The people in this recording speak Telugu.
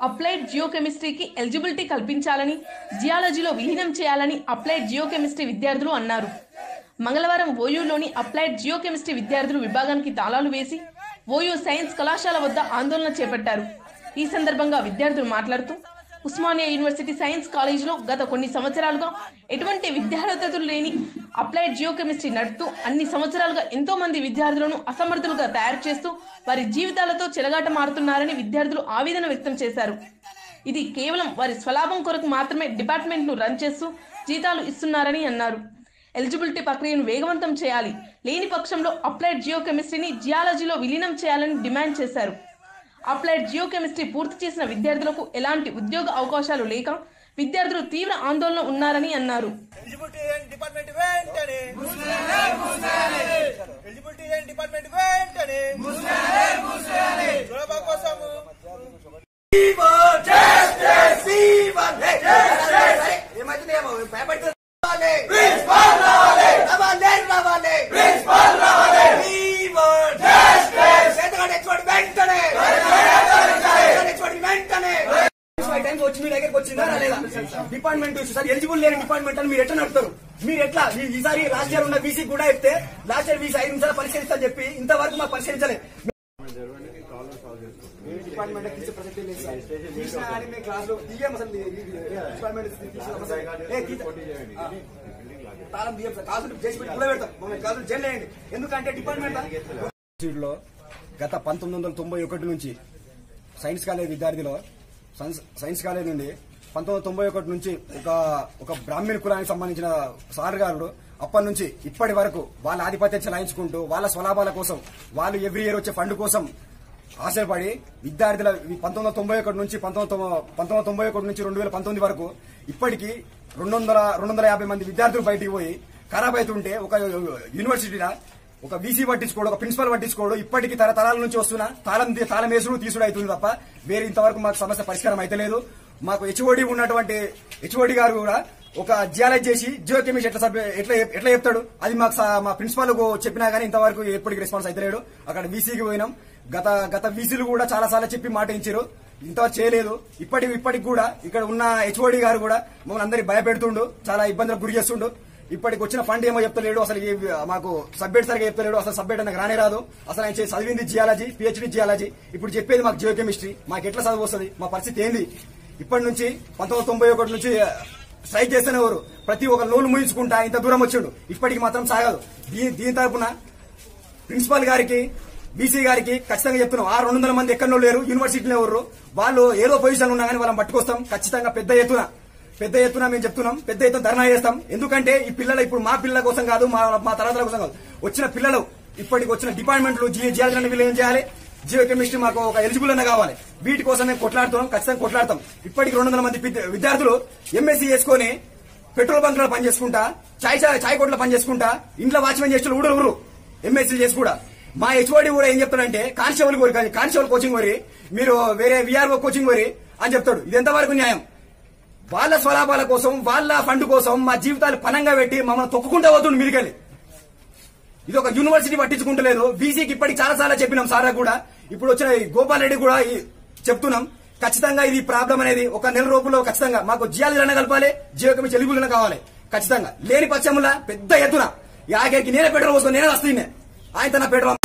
అప్లైడ్ జియోకెమిస్ట్రీకి ఎలిజిబిలిటీ కల్పించాలని జియాలజీలో విలీనం చేయాలని అప్లైడ్ జియోకెమిస్ట్రీ విద్యార్థులు అన్నారు మంగళవారం ఓయూలోని అప్లైడ్ జియోకెమిస్ట్రీ విద్యార్థులు విభాగానికి తాళాలు వేసి ఓయూ సైన్స్ కళాశాల వద్ద ఆందోళన చేపట్టారు ఈ సందర్భంగా విద్యార్థులు మాట్లాడుతూ ఉస్మానియా యూనివర్సిటీ సైన్స్ కాలేజీలో గత కొన్ని సంవత్సరాలుగా ఎటువంటి విద్యార్హతలు లేని అప్లైడ్ జియోకెమిస్ట్రీ నడుపుతూ అన్ని సంవత్సరాలుగా ఎంతో మంది విద్యార్థులను అసమర్థులుగా తయారు చేస్తూ వారి జీవితాలతో చెలగాట మారుతున్నారని విద్యార్థులు ఆవేదన వ్యక్తం చేశారు ఇది కేవలం వారి స్వలాభం కొరకు మాత్రమే డిపార్ట్మెంట్ ను రన్ చేస్తూ జీతాలు ఇస్తున్నారని అన్నారు ఎలిజిబిలిటీ ప్రక్రియను వేగవంతం చేయాలి లేని పక్షంలో అప్లైడ్ జియోకెమిస్ట్రీని జియాలజీలో విలీనం చేయాలని డిమాండ్ చేశారు అప్లైడ్ జియోకెమిస్ట్రీ పూర్తి చేసిన విద్యార్థులకు ఎలాంటి ఉద్యోగ అవకాశాలు లేక విద్యార్థులు తీవ్ర ఆందోళన ఉన్నారని అన్నారు ఎలిజిబిలిటీ అండ్ డిపార్ట్మెంట్ వెంటనే ఎలిజిబిలిటీ అండ్ డిపార్ట్మెంట్ వెంటనే జోడబా కోసం ఏమైతుందేమో భయపడుతుంది రావాలి రావాలి రావాలి చేతగాడు హెచ్ఓడి వెంటనే హెచ్ఓడి వెంటనే ఫైవ్ టైమ్స్ వచ్చి మీ దగ్గరికి వచ్చిందా రాలేదా డిపార్ట్మెంట్ సార్ ఎలిజిబుల్ లేని డిపార్ట్మెంట్ అని మీరు ఎట్లా నడుపుతారు మీరు ఎట్లా ఈ- ఈసారి లాస్ట్ ఇయర్ ఉన్న బీసీ కూడా చెప్తే లాస్ట్ ఇయర్ బీసీ ఐదు నిమిషాలు పరిశీలిస్తా చెప్పి ఇంతవరకు మాకు పరిశీలించలేదు డిపార్ట్మెంట్ తీసే ప్రసక్తే లేదు సార్. తీసినా కానీ మేము క్లాస్లో దిగాం అసలు ఈ- ఈ- ఈ డిపార్ట్మెంట్ తీసిన అసలు. ఏ, తీత- ఆ. తాళం దిగాం సార్ కాసులు చేసి పెట్టి కూడా పెడతాం మమ్మల్ని కాసులు జైలు వేయండి ఎందుకంటే డిపార్ట్మెంట్ లో గత పంతొమ్మిది వందల తొంభై ఒకటి నుంచి సైన్స్ కాలేజ్ విద్యార్థిలో సైన్స్ సైన్స్ కాలేజ్ నుండి పంతొమ్మిది వందల తొంభై ఒకటి నుంచి ఒక ఒక బ్రాహ్మణ కులానికి సంబంధించిన సార్ గారు అప్పటి నుంచి ఇప్పటి వరకు వాళ్ళ ఆధిపత్యం చెలాయించుకుంటూ వాళ్ళ స్వలాభాల కోసం వాళ్ళు ఎవ్రీ ఇయర్ వచ్చే ఫండ్ కోసం ఆశపడి విద్యార్థుల ఈ పంతొమ్మిది వందల తొంభై ఒకటి నుంచి పంతొమ్మిది తొంభై- పంతొమ్మిది వందల తొంభై ఒకటి నుంచి రెండు వేల పంతొమ్మిది వరకు ఇప్పటికి రెండు వందల రెండు వందల యాభై మంది విద్యార్థులు బయటికి పోయి ఖరాబ్ అవుతుంటే ఒక యూనివర్సిటీలో ఒక వీసీ పట్టించుకోడు ఒక ప్రిన్సిపల్ పట్టించుకోడు ఇప్పటికి తరతరాల నుంచి వస్తున్న తాళం తీ- తాళం వేసుడు తీసుడు అవుతుంది తప్ప వేరే ఇంతవరకు మాకు సమస్య పరిష్కారం అయితే లేదు మాకు హెచ్ఓడి ఉన్నటువంటి హెచ్ఓడి గారు కూడా ఒక జియాలజీ చేసి జియో కెమిస్ట్ ఎట్లా సభ్య ఎట్లా ఎట్లా చెప్తాడు అది మాకు సా- మా ప్రిన్సిపాల్ చెప్పినా గానీ ఇంతవరకు ఎప్పటికి రెస్పాన్స్ అయితే లేడు అక్కడ వీసీకి పోయినాం గత గత వీసీలు కూడా చాలా సార్లు చెప్పి మాట ఇచ్చారు ఇంతవరకు చేయలేదు ఇప్పటి ఇప్పటికి కూడా ఇక్కడ ఉన్న హెచ్ఓడి గారు కూడా మమ్మల్ని అందరికి భయపెడుతుండు చాలా ఇబ్బందులకు గురి చేస్తుండు ఇప్పటికి వచ్చిన ఫండ్ ఏమో చెప్తలేడు అసలు ఈ మాకు సబ్జెక్ట్ సరిగా చెప్తలేడు అసలు సబ్జెక్ట్ నాకు రానే రాదు అసలు ఆయన చేసి చదివింది జియాలజీ పిహెచ్డి జియాలజీ ఇప్పుడు చెప్పేది మాకు జియో కెమిస్ట్రీ మాకు ఎట్లా చదువు వస్తుంది మా పరిస్థితి ఏంది ఇప్పటి నుంచి పంతొమ్మిది వందల తొంభై ఒకటి నుంచి స్ట్రైక్ చేస్తేనే ఎవరు ప్రతి ఒక్క లోన్ ముయించుకుంటా ఇంత దూరం వచ్చిండు ఇప్పటికి మాత్రం సాగదు దీని దీని తరపున ప్రిన్సిపాల్ గారికి బీసీ గారికి ఖచ్చితంగా చెప్తున్నాం ఆ రెండు వందల మంది ఎక్కడో లేరు యూనివర్సిటీలో ఎవరు వాళ్ళు ఏదో పొజిషన్ ఉన్నా కానీ వాళ్ళని పట్టుకొస్తాం ఖచ్చితంగా పెద్ద ఎత్తున పెద్ద ఎత్తున మేము చెప్తున్నాం పెద్ద ఎత్తున ధర్నా చేస్తాం ఎందుకంటే ఈ పిల్లలు ఇప్పుడు మా పిల్లల కోసం కాదు మా మా తరగతుల కోసం కాదు వచ్చిన పిల్లలు ఇప్పటికి వచ్చిన డిపార్ట్మెంట్లు జియాలజీ వీళ్ళు ఏం చేయాలి జియో కెమిస్ట్రీ మాకు ఒక ఎలిజిబుల్ అన్న కావాలి వీటి కోసం మేము కొట్లాడుతున్నాం ఖచ్చితంగా కొట్లాడతాం ఇప్పటికి రెండు వందల మంది విద్య- విద్యార్థులు ఎంఎస్సీ చేసుకొని పెట్రోల్ బంక్ లో పని చేసుకుంటా చాయ్ చాయ్ చాయ్ కొట్లో పని చేసుకుంటా ఇంట్లో వాచ్మెన్ చేసిన ఊరు ఊరు ఎంఎస్సీ చేసి కూడా మా హెచ్ఓడి కూడా ఏం చెప్తాడంటే కానిస్టేబుల్ కోరి కానిస్టేబుల్ కోచింగ్ కోరి మీరు వేరే విఆర్ఓ కోచింగ్ కోరి అని చెప్తాడు ఇది ఎంతవరకు న్యాయం వాళ్ళ స్వలాభాల కోసం వాళ్ళ ఫండ్ కోసం మా జీవితాలు పనంగా పెట్టి మమ్మల్ని తొక్కుకుంటూ పోతుంది మీదికెళ్ళి ఇది ఒక యూనివర్సిటీ పట్టించుకుంటలేదు బీసీకి ఇప్పటికి చాలా సార్లు చెప్పినాం సారా కూడా ఇప్పుడు వచ్చిన ఈ గోపాల్ రెడ్డి కూడా ఈ చెప్తున్నాం ఖచ్చితంగా ఇది ప్రాబ్లం అనేది ఒక నెల రోజుల్లో ఖచ్చితంగా మాకు జియాలజీ కలపాలి జియోకమి చెలుగులన కావాలి ఖచ్చితంగా లేని పక్షముల పెద్ద ఎత్తున ఈ ఆఖరికి నేనే పెట్రోల్ పోసుకొని నేనే వస్తుంది ఆయన తన పెట్రోల్